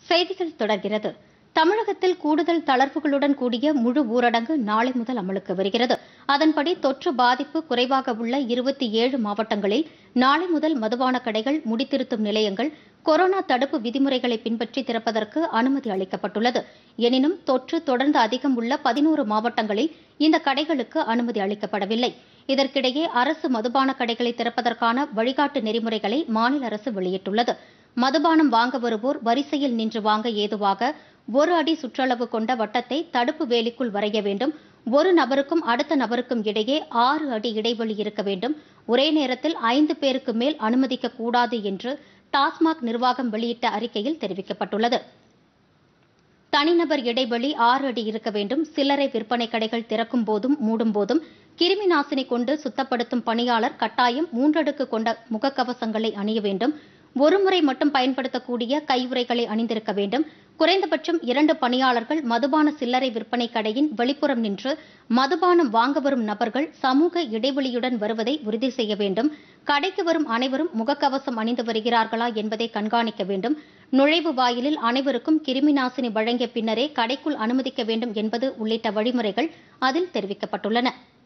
செய்திகள் தொடர்கிறது தமிழகத்தில் கூடுதல் தளர்வுகளுடன் கூடிய முழு ஊரடங்கு நாளை முதல் அமலுக்கு வருகிறது அதன்படி தொற்று பாதிப்பு குறைவாக உள்ள இருபத்தி ஏழு மாவட்டங்களில் நாளை முதல் மதுபான கடைகள் முடித்திருத்தும் நிலையங்கள் கொரோனா தடுப்பு விதிமுறைகளை பின்பற்றி திறப்பதற்கு அனுமதி அளிக்கப்பட்டுள்ளது எனினும் தொற்று தொடர்ந்து அதிகம் உள்ள பதினோரு மாவட்டங்களில் இந்த கடைகளுக்கு அனுமதி அளிக்கப்படவில்லை இதற்கிடையே அரசு மதுபான கடைகளை திறப்பதற்கான வழிகாட்டு நெறிமுறைகளை மாநில அரசு வெளியிட்டுள்ளது மதுபானம் வாங்க வருவோர் வரிசையில் நின்று வாங்க ஏதுவாக ஒரு அடி சுற்றளவு கொண்ட வட்டத்தை தடுப்பு வேலிக்குள் வரைய வேண்டும் ஒரு நபருக்கும் அடுத்த நபருக்கும் இடையே ஆறு அடி இடைவெளி இருக்க வேண்டும் ஒரே நேரத்தில் ஐந்து பேருக்கு மேல் அனுமதிக்க கூடாது என்று டாஸ்மாக் நிர்வாகம் வெளியிட்ட அறிக்கையில் தெரிவிக்கப்பட்டுள்ளது தனிநபர் இடைவெளி ஆறு அடி இருக்க வேண்டும் சில்லறை விற்பனை கடைகள் திறக்கும் போதும் மூடும் போதும் கிருமி நாசினி கொண்டு சுத்தப்படுத்தும் பணியாளர் கட்டாயம் மூன்றடுக்கு கொண்ட முகக்கவசங்களை அணிய வேண்டும் ஒருமுறை மட்டும் பயன்படுத்தக்கூடிய கையுறைகளை அணிந்திருக்க வேண்டும் குறைந்தபட்சம் இரண்டு பணியாளர்கள் மதுபான சில்லறை விற்பனை கடையின் வெளிப்புறம் நின்று மதுபானம் வாங்க வரும் நபர்கள் சமூக இடைவெளியுடன் வருவதை உறுதி செய்ய வேண்டும் கடைக்கு வரும் அனைவரும் முகக்கவசம் அணிந்து வருகிறார்களா என்பதை கண்காணிக்க வேண்டும் நுழைவு வாயிலில் அனைவருக்கும் கிருமி நாசினி வழங்கிய பின்னரே கடைக்குள் அனுமதிக்க வேண்டும் என்பது உள்ளிட்ட வழிமுறைகள் அதில் தெரிவிக்கப்பட்டுள்ளன